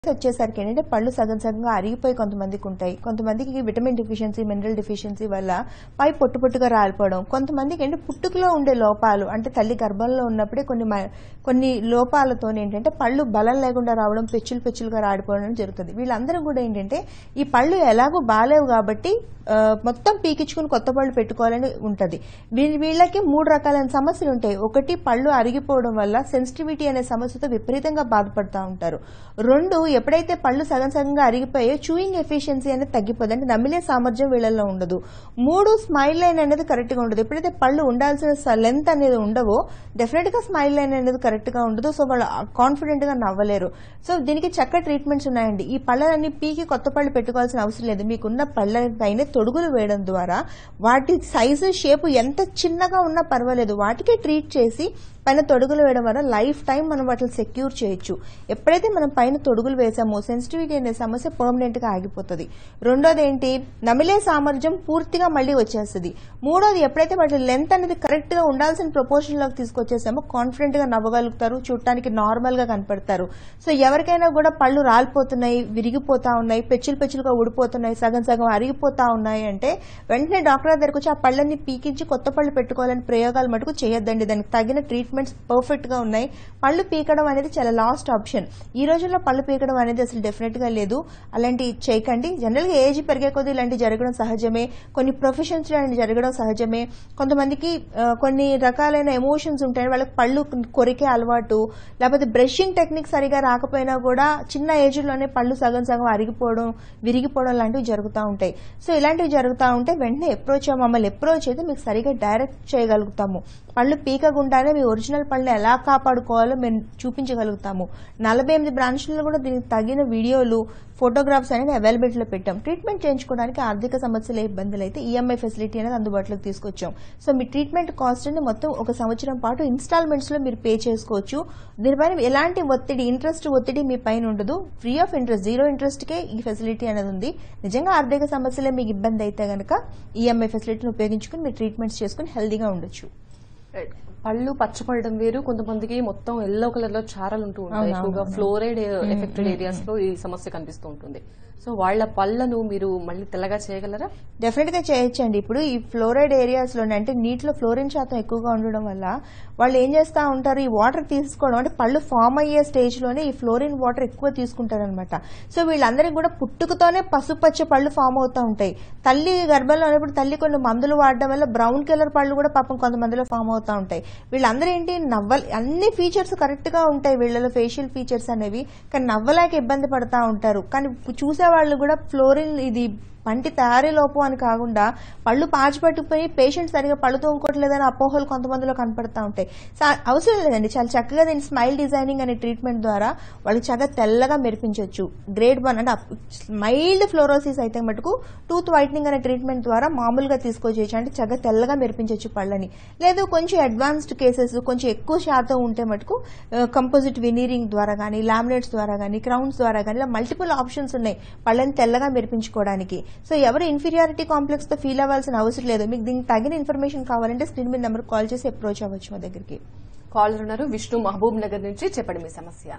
వచ్చేసరికి ఏంటంటే పళ్ళు సగం సగంగా అరిగిపోయి కొంతమందికి ఉంటాయి కొంతమందికి విటమిన్ డిఫిషియన్సీ మినరల్ డిఫిషియన్సీ వల్ల పై పొట్టు పొట్టుగా రాలిపోవడం కొంతమందికి ఏంటంటే పుట్టుకలో ఉండే లోపాలు అంటే తల్లి గర్భంలో ఉన్నప్పుడే కొన్ని మ- కొన్ని లోపాలతో ఏంటంటే పళ్ళు బలం లేకుండా రావడం పెచ్చులు పెచ్చులుగా రాడిపోవడం జరుగుతుంది వీళ్ళందరూ కూడా ఏంటంటే ఈ పళ్ళు ఎలాగో బాలేవు కాబట్టి ఆ, మొత్తం పీకించుకుని కొత్త పళ్ళు పెట్టుకోవాలని ఉంటది వీ- వీళ్ళకి మూడు రకాలైన సమస్యలు ఉంటాయి ఒకటి పళ్ళు అరిగిపోవడం వల్ల సెన్సిటివిటీ అనే సమస్యతో విపరీతంగా బాధపడుతూ ఉంటారు రెండు ఎప్పుడైతే పళ్ళు సగం సగంగా అరిగిపోయో చూయింగ్ ఎఫిషియన్సీ అనేది తగ్గిపోతుంది అంటే నమిలే సామర్థ్యం వీళ్ళల్లో ఉండదు మూడు స్మైల్ లైన్ అనేది కరెక్ట్ గా ఉండదు ఎప్పుడైతే పళ్ళు ఉండాల్సిన లెంత్ అనేది ఉండవో డెఫినెట్ గా స్మైల్ లైన్ అనేది కరెక్ట్ గా ఉండదు సో వాళ్ళు కాన్ఫిడెంట్ గా నవ్వలేరు సో దీనికి చక్క ట్రీట్మెంట్స్ ఉన్నాయండి ఈ పళ్ళని పీకి కొత్త పళ్ళు పెట్టుకోవాల్సిన అవసరం లేదు మీకున్న పళ్ళ పైన తొడుగులు వేయడం ద్వారా వాటి సైజు షేపు ఎంత చిన్నగా ఉన్నా పర్వాలేదు వాటికే ట్రీట్ చేసి పైన తొడుగులు వేయడం వల్ల లైఫ్ టైం మనం వాటిని సెక్యూర్ చేయొచ్చు ఎప్పుడైతే మనం పైన తొడుగులు వేసామో సెన్సిటివిటీ అనే సమస్య పర్మనెంట్ గా ఆగిపోతుంది రెండోది ఏంటి నమిలే సామర్థ్యం పూర్తిగా మళ్ళీ వచ్చేస్తుంది మూడోది ఎప్పుడైతే వాటి లెంత్ అనేది కరెక్ట్ గా ఉండాల్సిన ప్రపోర్షన్ లోకి తీసుకొచ్చేసామో కాన్ఫిడెంట్ గా నవ్వగలుగుతారు చూడటానికి నార్మల్ గా కనపడతారు సో ఎవరికైనా కూడా పళ్ళు రాలిపోతున్నాయి విరిగిపోతా ఉన్నాయి పెచ్చులు పెచ్చులుగా ఊడిపోతున్నాయి సగం సగం అరిగిపోతా ఉన్నాయి అంటే వెంటనే డాక్టర్ దగ్గరకు వచ్చి ఆ పళ్ళని పీకించి కొత్త పళ్ళు పెట్టుకోవాలని ప్రయోగాలు మటుకు చేయొద్దండి దానికి తగిన ట్రీట్మెంట్స్ పర్ఫెక్ట్ గా ఉన్నాయి పళ్ళు పీకడం అనేది చాలా లాస్ట్ ఆప్షన్ ఈ రోజుల్లో పళ్ళు పీకడం అనేది అసలు డెఫినెట్ గా లేదు అలాంటి చేయకండి జనరల్ గా ఏజ్ పెరిగే కొద్దీ ఇలాంటి జరగడం సహజమే కొన్ని ప్రొఫెషన్స్ ఇలాంటి జరగడం సహజమే కొంతమందికి ఆ, కొన్ని రకాలైన ఎమోషన్స్ ఉంటాయి వాళ్ళకి పళ్ళు కొరికే అలవాటు లేకపోతే బ్రషింగ్ టెక్నిక్ సరిగా రాకపోయినా కూడా చిన్న ఏజ్ లోనే పళ్ళు సగం సగం అరిగిపోవడం విరిగిపోవడం లాంటివి జరుగుతూ ఉంటాయి సో ఇలాంటివి జరుగుతూ ఉంటే వెంటనే అప్రోచ్ మమ్మల్ని అప్రోచ్ అయితే మీకు సరిగా డైరెక్ట్ చేయగలుగుతాము పళ్ళు పీకకుండానే మీ ఒరిజినల్ పళ్ళని ఎలా కాపాడుకోవాలో మేము చూపించగలుగుతాము నలభై ఎనిమిది బ్రాంచ్లలో కూడా దీనికి తగిన వీడియోలు ఫోటోగ్రాఫ్స్ అనేది అవైలబిలిటీలో పెట్టాం ట్రీట్మెంట్ చేయించుకోవడానికి ఆర్థిక సమస్యల ఇబ్బందులు అయితే ఈఎంఐ ఫెసిలిటీ అనేది అందుబాటులోకి తీసుకొచ్చాం సో మీ ట్రీట్మెంట్ కాస్ట్ ని మొత్తం ఒక సంవత్సరం పాటు ఇన్స్టాల్మెంట్స్ లో మీరు పే చేసుకోవచ్చు దీనిపైన ఎలాంటి ఒత్తిడి ఇంట్రెస్ట్ ఒత్తిడి మీ పైన ఉండదు free of interest zero interest కే ఈ ఫెసిలిటీ అనేది ఉంది నిజంగా ఆర్థిక సమస్యలే మీకు ఇబ్బంది అయితే గనక ఈఎంఐ ఫెసిలిటీని ఉపయోగించుకుని మీరు ట్రీట్మెంట్స్ చేసుకుని హెల్దీగా ఉండొచ్చు Right. పళ్ళు పచ్చపడడం వేరు కొంతమందికి మొత్తం ఎల్లో కలర్ లో చారలు ఉంటూ ఉంటాయి అవును, ఎక్కువగా అవును. ఫ్లోరైడ్ ఎఫెక్టెడ్ ఏరియాస్ లో ఈ సమస్య కనిపిస్తూ ఉంటుంది సో వాళ్ళ పళ్ళను మీరు మళ్ళీ తెల్లగా చేయగలరా డెఫినెట్ గా చేయొచ్చండి ఇప్పుడు ఈ ఫ్లోరైడ్ ఏరియాస్ లోనే అంటే నీటిలో ఫ్లోరిన్ శాతం ఎక్కువగా ఉండడం వల్ల వాళ్ళు ఏం చేస్తా ఉంటారు ఈ వాటర్ తీసుకోవడం అంటే పళ్ళు ఫామ్ అయ్యే స్టేజ్ లోనే ఈ ఫ్లోరిన్ వాటర్ ఎక్కువ తీసుకుంటారు అనమాట సో వీళ్ళందరికీ కూడా పుట్టుకతోనే పసుపచ్చ పళ్ళు ఫామ్ అవుతా ఉంటాయి తల్లి గర్భంలో ఉన్నప్పుడు తల్లి కొన్ని మందులు వాడడం వల్ల బ్రౌన్ కలర్ పళ్ళు కూడా పాపం కొంతమందిలో ఫామ్ అవుతా ఉంటాయి వీళ్ళందరూ ఏంటి నవ్వలు అన్ని ఫీచర్స్ కరెక్ట్ గా ఉంటాయి వీళ్ళలో ఫేషియల్ ఫీచర్స్ అనేవి కానీ నవ్వలేక ఇబ్బంది పడతా ఉంటారు కానీ చూసే వాళ్ళు కూడా ఫ్లోరిన్ ఇది పంటి తయారీ లోపం అని కాకుండా పళ్ళు పాచిపట్టుకుపోయి పేషెంట్ సరిగా పళ్ళు తోముకోవట్లేదని అపోహలు కొంతమందిలో కనపడతా ఉంటాయి సో అవసరం లేదండి చాలా చక్కగా దీని స్మైల్ డిజైనింగ్ అనే ట్రీట్మెంట్ ద్వారా వాళ్ళకి చక్కగా తెల్లగా మెరిపించవచ్చు గ్రేడ్ వన్ అంటే మైల్డ్ ఫ్లోరోసిస్ అయితే మటుకు టూత్ వైట్నింగ్ అనే ట్రీట్మెంట్ ద్వారా మామూలుగా తీసుకొచ్చేయచ్చు అంటే చక్కగా తెల్లగా మెరిపించవచ్చు పళ్ళని లేదు కొంచెం అడ్వాన్స్డ్ కేసెస్ కొంచెం ఎక్కువ శాతం ఉంటే మటుకు కంపోజిట్ వినీరింగ్ ద్వారా కానీ లామినేట్స్ ద్వారా కానీ క్రౌన్స్ ద్వారా కానీ ఇలా మల్టిపుల్ ఆప్షన్స్ ఉన్నాయి పళ్ళని తెల్లగా మెరిపించుకోవడానికి సో ఎవరు ఇన్ఫీరియారిటీ కాంప్లెక్స్ తో ఫీల్ అవ్వాల్సిన అవసరం లేదు మీకు దీనికి తగిన ఇన్ఫర్మేషన్ కావాలంటే స్క్రీన్ మీద నెంబర్ కాల్ చేసి అప్రోచ్ అవ్వచ్చు మా దగ్గరికి కాలర్ ఉన్నారు విష్ణు మహబూబ్ నగర్ నుంచి చెప్పండి మీ సమస్య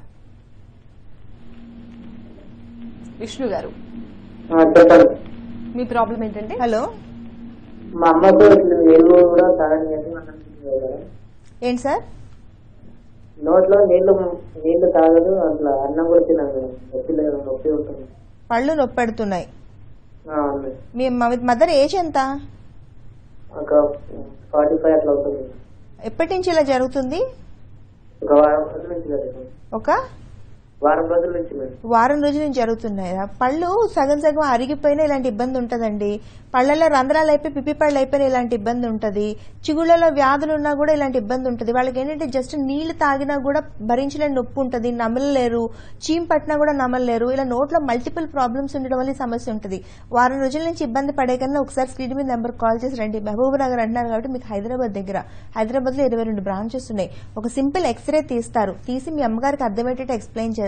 విష్ణు గారు ఆ, చెప్పండి మీ ప్రాబ్లం ఏంటంటే హలో మా అమ్మకు ఇట్లా నీళ్ళు కూడా తాగని చెప్పి అన్నం తినేది కదా. ఏంటి సార్ నోట్లో నీళ్లు నీళ్లు తాగదు అట్లా అన్నం కూడా తినదు కదా. నొప్పి లేదు నొప్పి ఉంటుంది పళ్ళు నొప్పి పెడుతున్నాయి ఆ, అవును మీ మదర్ ఏజ్ ఎంత ఒక ఫార్టీ ఫైవ్ అట్లా అవుతుంది ఎప్పటి నుంచి ఇలా జరుగుతుంది ఒక వారం రోజుల నుంచి జరుగుతుంది ఒక వారం రోజుల నుంచి మేడం వారం రోజుల నుంచి జరుగుతున్నాయి పళ్ళు సగం సగం అరిగిపోయినా ఇలాంటి ఇబ్బంది ఉంటదండి పళ్ళల్లో రంధ్రాలు అయిపోయి పిప్పి పళ్ళు అయిపోయినా ఇలాంటి ఇబ్బంది ఉంటది చిగుళ్ళలో వ్యాధులు ఉన్నా కూడా ఇలాంటి ఇబ్బంది ఉంటది వాళ్ళకి ఏంటంటే జస్ట్ నీళ్లు తాగినా కూడా భరించలేని నొప్పి ఉంటది నమలలేరు చీమ్ పట్టినా కూడా నమలలేరు ఇలా నోట్లో మల్టిపుల్ ప్రాబ్లమ్స్ ఉండడం వల్ల ఈ సమస్య ఉంటది వారం రోజుల నుంచి ఇబ్బంది పడే కన్నా ఒకసారి స్క్రీన్ మీద నెంబర్ కాల్ చేసి రండి మహబూబ్ నగర్ అంటున్నారు కాబట్టి మీకు హైదరాబాద్ దగ్గర హైదరాబాద్ లో ఇరవై రెండు బ్రాంచెస్ ఉన్నాయి ఒక సింపుల్ ఎక్స్రే తీస్తారు తీసి మీ అమ్మగారికి అర్థమయ్యేటట్టు ఎక్స్ప్లెయిన్ చేస్తారు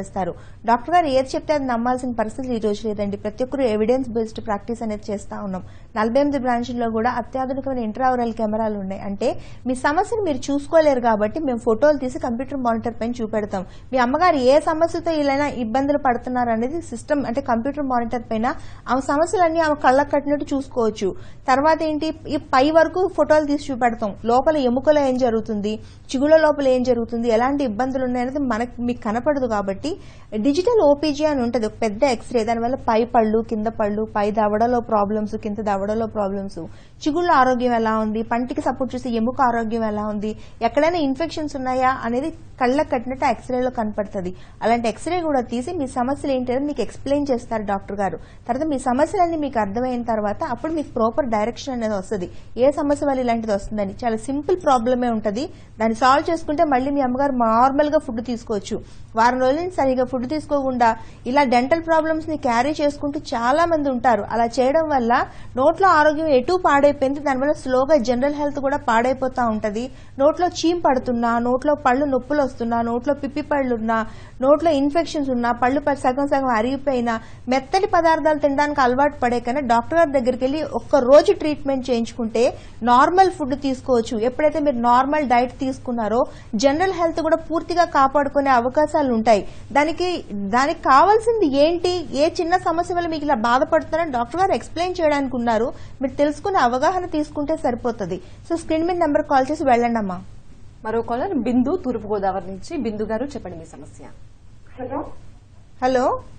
చేస్తారు డాక్టర్ గారు ఏది చెప్తే అది నమ్మాల్సిన పరిస్థితి ఈ రోజు లేదండి ప్రతి ఒక్కరు ఎవిడెన్స్ బేస్డ్ ప్రాక్టీస్ అనేది చేస్తా ఉన్నాం నలభై ఎనిమిది బ్రాంచ్ల్లో కూడా అత్యాధునికమైన ఇంట్రావరల్ కెమెరాలు ఉన్నాయి అంటే మీ సమస్యను మీరు చూసుకోలేరు కాబట్టి మేము ఫోటోలు తీసి కంప్యూటర్ మానిటర్ పైన చూపెడతాం మీ అమ్మగారు ఏ సమస్యతో ఇలా ఇబ్బందులు పడుతున్నారు అనేది సిస్టమ్ అంటే కంప్యూటర్ మానిటర్ పైన ఆమె సమస్యలన్నీ ఆమె కళ్ళకు కట్టినట్టు చూసుకోవచ్చు తర్వాత ఏంటి ఈ పై వరకు ఫోటోలు తీసి చూపెడతాం లోపల ఎముకలో ఏం జరుగుతుంది చిగుళ్ళ లోపల ఏం జరుగుతుంది ఎలాంటి ఇబ్బందులు ఉన్నాయనేది మనకు మీకు కనపడదు కాబట్టి డిజిటల్ ఓపీజీ అని ఉంటుంది ఒక పెద్ద ఎక్స్రే దానివల్ల పై పళ్ళు కింద పళ్ళు పై దవడలో ప్రాబ్లమ్స్ కింద దవడలో ప్రాబ్లమ్స్ చిగుళ్ళ ఆరోగ్యం ఎలా ఉంది పంటికి సపోర్ట్ చేసే ఎముక ఆరోగ్యం ఎలా ఉంది ఎక్కడైనా ఇన్ఫెక్షన్స్ ఉన్నాయా అనేది కళ్ళకు కట్టినట్టు ఎక్స్రేలో కనపడుతుంది అలాంటి ఎక్స్రే కూడా తీసి మీ సమస్యలు ఏంటో మీకు ఎక్స్ప్లెయిన్ చేస్తారు డాక్టర్ గారు తర్వాత మీ సమస్యలన్నీ మీకు అర్థమైన తర్వాత అప్పుడు మీకు ప్రాపర్ డైరెక్షన్ అనేది వస్తుంది ఏ సమస్య వల్ల ఇలాంటిది వస్తుందని చాలా సింపుల్ ప్రాబ్లమే ఉంటుంది దాన్ని సాల్వ్ చేసుకుంటే మళ్ళీ మీ అమ్మగారు నార్మల్ గా ఫుడ్ తీసుకోవచ్చు వారం రోజుల నుంచి సరిగా ఫుడ్ తీసుకోకుండా ఇలా డెంటల్ ప్రాబ్లమ్స్ ని క్యారీ చేసుకుంటూ చాలా మంది ఉంటారు అలా చేయడం వల్ల నోట్లో ఆరోగ్యం ఎటు పాడైపోయింది దానివల్ల స్లోగా జనరల్ హెల్త్ కూడా పాడైపోతా ఉంటది నోట్లో చీమ్ పడుతున్నా నోట్లో పళ్ళు నొప్పులు వస్తున్నా నోట్లో పిప్పి పళ్ళు ఉన్నా నోట్లో ఇన్ఫెక్షన్స్ ఉన్నా పళ్ళు ప- సగం సగం అరిగిపోయినా మెత్తటి పదార్థాలు తినడానికి అలవాటు పడే కన్నా డాక్టర్ గారి దగ్గరికి వెళ్ళి ఒక్క రోజు ట్రీట్మెంట్ చేయించుకుంటే నార్మల్ ఫుడ్ తీసుకోవచ్చు ఎప్పుడైతే మీరు నార్మల్ డైట్ తీసుకున్నారో జనరల్ హెల్త్ కూడా పూర్తిగా కాపాడుకునే అవకాశాలు ఉంటాయి దానికి దానికి కావాల్సింది ఏంటి ఏ చిన్న సమస్య వల్ల మీకు ఇలా బాధపడుతున్నారని డాక్టర్ గారు ఎక్స్ప్లెయిన్ చేయడానికి ఉన్నారు మీరు తెలుసుకునే అవగాహన తీసుకుంటే సరిపోతుంది సో స్క్రీన్ మీద నెంబర్ కాల్ చేసి వెళ్ళండి అమ్మా మరో కాలర్ బిందు తూర్పు గోదావరి నుంచి బిందు గారు చెప్పండి మీ సమస్య హలో హలో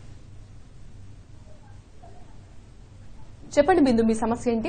చెప్పండి బిందు మీ సమస్య ఏంటి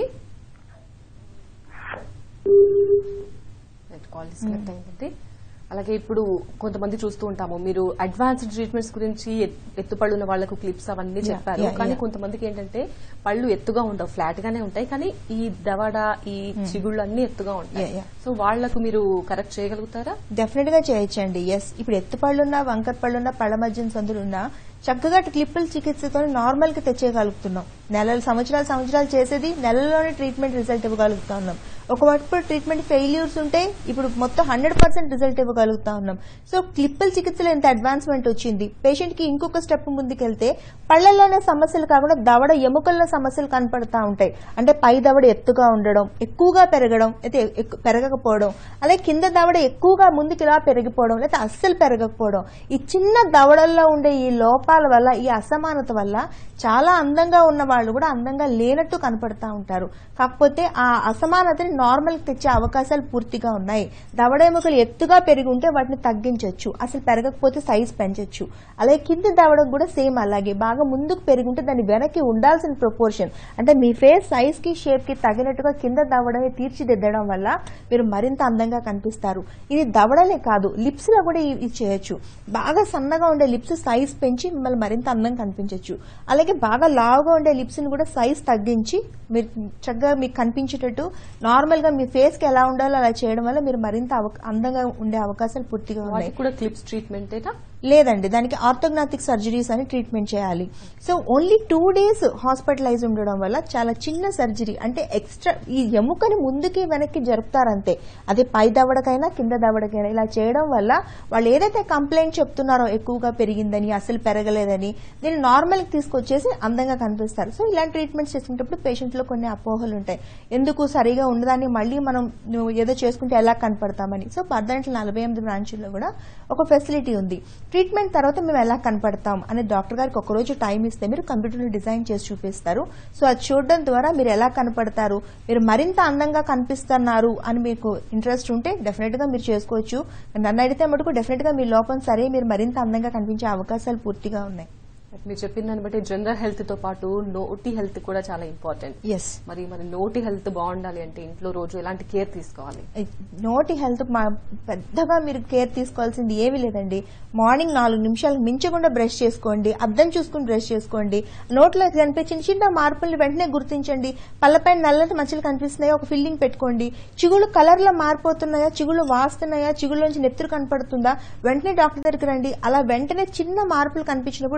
నెట్ కాల్ డిస్కనెక్ట్ అయిందండి అలాగే ఇప్పుడు కొంతమంది చూస్తూ ఉంటాము మీరు అడ్వాన్స్డ్ ట్రీట్మెంట్స్ గురించి ఎత్- ఎత్తుపళ్ళు ఉన్న వాళ్ళకు క్లిప్స్ అవన్నీ Yeah, చెప్పారు yeah, కానీ yeah. కొంతమందికి ఏంటంటే పళ్ళు ఎత్తుగా ఉండవు ఫ్లాట్ గానే ఉంటాయి కానీ ఈ దవడ ఈ చిగుళ్ళు అన్ని ఎత్తుగా ఉంటాయి Yeah, yeah. సో వాళ్లకు మీరు కరెక్ట్ చేయగలుగుతారా డెఫినెట్ గా చేయొచ్చండి ఎస్ ఇప్పుడు ఎత్తు పళ్ళున్నా వంకర పళ్ళున్నా పళ్ళ మధ్యన సందులున్నా చక్కగా క్లిప్పుల చికిత్సతో నార్మల్ కి తెచ్చేయగలుగుతున్నాం నెలలు సంవత్సరాలు సంవత్సరాలు చేసేది నెలలోనే ట్రీట్మెంట్ రిజల్ట్ ఇవ్వగలుగుతా ఉన్నాం ఒకవైపు ట్రీట్మెంట్ ఫెయిల్యూర్స్ ఉంటే ఇప్పుడు మొత్తం హండ్రెడ్ పర్సెంట్ రిజల్ట్ ఇవ్వగలుగుతా ఉన్నాం సో క్లిప్పుల చికిత్సలో ఎంత అడ్వాన్స్మెంట్ వచ్చింది పేషెంట్ కి ఇంకొక స్టెప్ ముందుకెళ్తే పళ్ళల్లోనే సమస్యలు కాకుండా దవడ ఎముకల్లో సమస్యలు కనపడతా ఉంటాయి అంటే పై దవడ ఎత్తుగా ఉండడం ఎక్కువగా పెరగడం అయితే ఎక్కు- పెరగకపోవడం అలాగే కింద దవడ ఎక్కువగా ముందుకు ఇలా పెరిగిపోవడం లేదా అస్సలు పెరగకపోవడం ఈ చిన్న దవడల్లో ఉండే ఈ లోపాల వల్ల ఈ అసమానత వల్ల చాలా అందంగా ఉన్న వాళ్ళు కూడా అందంగా లేనట్టు కనపడతా ఉంటారు కాకపోతే ఆ అసమానతని నార్మల్ తెచ్చే అవకాశాలు పూర్తిగా ఉన్నాయి దవడ ఎముకలు ఎత్తుగా పెరిగి ఉంటే వాటిని తగ్గించవచ్చు అసలు పెరగకపోతే సైజ్ పెంచొచ్చు అలాగే కింద దవడం కూడా సేమ్ అలాగే బాగా ముందుకు పెరిగి ఉంటే దాని వెనక్కి ఉండాల్సిన ప్రపోర్షన్ అంటే మీ ఫేస్ సైజ్ కి షేప్ కి తగినట్టుగా కింద దవడని తీర్చిదిద్దడం వల్ల మీరు మరింత అందంగా కనిపిస్తారు ఇది దవడలే కాదు లిప్స్ లో కూడా ఇ- ఇది చేయొచ్చు బాగా సన్నగా ఉండే లిప్స్ సైజ్ పెంచి మిమ్మల్ని మరింత అందంగా కనిపించవచ్చు అలాగే బాగా లావుగా ఉండే లిప్స్ ని కూడా సైజ్ తగ్గించి మీరు చక్కగా మీకు కనిపించేటట్టు నార్మల్ గా మీ ఫేస్ కి ఎలా ఉండాలో అలా చేయడం వల్ల మీరు మరింత అవ- అందంగా ఉండే అవకాశాలు పూర్తిగా ఉన్నాయి వాటికి కూడా క్లిప్స్ ట్రీట్మెంటేనా లేదండి దానికి ఆర్థోగ్నాటిక్ సర్జరీస్ అని ట్రీట్మెంట్ చేయాలి so only two days hospitalize ఉండడం వల్ల చాలా చిన్న సర్జరీ అంటే ఎక్స్ట్రా ఈ ఎముకని ముందుకి వెనక్కి జరుపుతారంతే అది పై దవడకైనా కింద దవడకైనా ఇలా చేయడం వల్ల వాళ్ళు ఏదైతే కంప్లైంట్ చెప్తున్నారో ఎక్కువగా పెరిగిందని అసలు పెరగలేదని దీన్ని నార్మల్ కి తీసుకొచ్చేసి అందంగా కనిపిస్తారు సో ఇలాంటి ట్రీట్మెంట్స్ చేసుకునేటప్పుడు పేషెంట్ లో కొన్ని అపోహలు ఉంటాయి ఎందుకు సరిగా ఉండదాన్ని మళ్ళీ మనం నువ్వు ఏదో చేసుకుంటే ఎలా కనపడతామని సో పద్దెంట్ల నలభై ఎనిమిది బ్రాంచుల్లో కూడా ఒక ఫెసిలిటీ ఉంది ట్రీట్మెంట్ తర్వాత మేము ఎలా కనపడతాం అని డాక్టర్ గారికి ఒక రోజు టైం ఇస్తే మీరు కంప్యూటర్లో డిజైన్ చేసి చూపిస్తారు సో అది చూడడం ద్వారా మీరు ఎలా కనపడతారు మీరు మరింత అందంగా కనిపిస్తున్నారు అని మీకు ఇంట్రెస్ట్ ఉంటే డెఫినెట్ గా మీరు చేసుకోవచ్చు నన్ను అడిగితే మటుకు డెఫినెట్ గా మీ లోపం సరే మీరు మరింత అందంగా కనిపించే అవకాశాలు పూర్తిగా ఉన్నాయి మీరు చెప్పిన దాన్ని బట్టి జనరల్ హెల్త్ తో పాటు నోటి హెల్త్ కూడా చాలా ఇంపార్టెంట్ ఎస్ మరి మరి నోటి హెల్త్ బాగుండాలి అంటే ఇంట్లో రోజు ఎలాంటి కేర్ తీసుకోవాలి నోటి హెల్త్ మా పెద్దగా మీరు కేర్ తీసుకోవాల్సింది ఏమీ లేదండి మార్నింగ్ నాలుగు నిమిషాలకు మించకుండా బ్రష్ చేసుకోండి అద్దం చూసుకుని బ్రష్ చేసుకోండి నోట్లో కనిపించిన చిన్న మార్పుల్ని వెంటనే గుర్తించండి పళ్ళపైన నల్లటి మచ్చలు కనిపిస్తున్నాయా ఒక ఫిల్లింగ్ పెట్టుకోండి చిగుళ్ళు కలర్ లో మారిపోతున్నాయా చిగుళ్ళు వాస్తున్నాయా చిగుళ్ళలోంచి నెత్తురు కనపడుతుందా వెంటనే డాక్టర్ దగ్గరికి రండి అలా వెంటనే చిన్న మార్పులు కనిపించినప్పుడు డాక్టర్ దగ్గరికి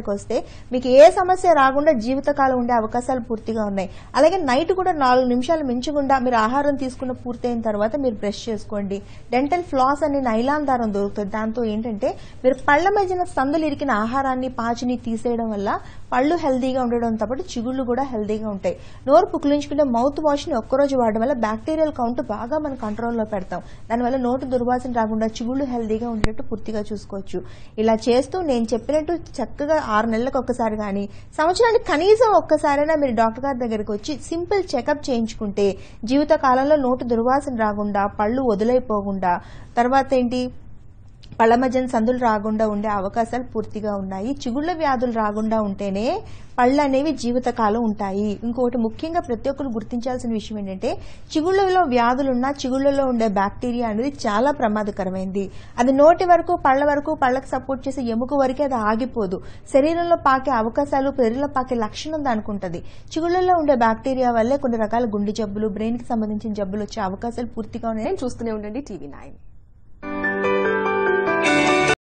దగ్గరికి వస్తే మీకు ఏ సమస్య రాకుండా జీవితకాలం ఉండే అవకాశాలు పూర్తిగా ఉన్నాయి అలాగే నైట్ కూడా నాలుగు నిమిషాలు మించకుండా మీరు ఆహారం తీసుకున్న పూర్తయిన తర్వాత మీరు బ్రష్ చేసుకోండి డెంటల్ ఫ్లాస్ అనే నైలాన్ దారం దొరుకుతుంది దాంతో ఏంటంటే మీరు పళ్ళ మధ్యన సందులు ఇరికిన ఆహారాన్ని పాచిని తీసేయడం వల్ల పళ్ళు హెల్దీగా ఉండడంతో పాటు చిగుళ్ళు కూడా హెల్దీగా ఉంటాయి నోరు పుక్కిలించుకుంటే మౌత్ వాష్ ని ఒక్కరోజు వాడడం వల్ల బ్యాక్టీరియల్ కౌంట్ బాగా మన కంట్రోల్లో పెడతాం దానివల్ల నోటు దుర్వాసన రాకుండా చిగుళ్ళు హెల్దీగా ఉండేట్టు పూర్తిగా చూసుకోవచ్చు ఇలా చేస్తూ నేను చెప్పినట్టు చక్కగా ఆరు నెలలకు ఒక్కసారి కానీ సంవత్సరానికి కనీసం ఒక్కసారైనా మీరు డాక్టర్ గారి దగ్గరికి వచ్చి సింపుల్ చెకప్ చేయించుకుంటే జీవిత కాలంలో నోటు దుర్వాసన రాకుండా పళ్ళు వదిలైపోకుండా తర్వాత ఏంటి పళ్ళ మధ్యన సందులు రాకుండా ఉండే అవకాశాలు పూర్తిగా ఉన్నాయి చిగుళ్ళ వ్యాధులు రాకుండా ఉంటేనే పళ్ళు అనేవి జీవితకాలం ఉంటాయి ఇంకొకటి ముఖ్యంగా ప్రతి ఒక్కరు గుర్తించాల్సిన విషయం ఏంటంటే చిగుళ్ళలో వ్యాధులున్నా చిగుళ్ళలో ఉండే బ్యాక్టీరియా అనేది చాలా ప్రమాదకరమైంది అది నోటి వరకు పళ్ళ వరకు పళ్ళకి సపోర్ట్ చేసే ఎముక వరకే అది ఆగిపోదు శరీరంలో పాకే అవకాశాలు శరీరంలో పాకే లక్షణం దానికి ఉంటుంది చిగుళ్ళలో ఉండే బ్యాక్టీరియా వల్లే కొన్ని రకాల గుండె జబ్బులు బ్రెయిన్ కి సంబంధించిన జబ్బులు వచ్చే అవకాశాలు పూర్తిగా ఉన్నాయి నేను చూస్తూనే ఉండండి టీవీ నైన్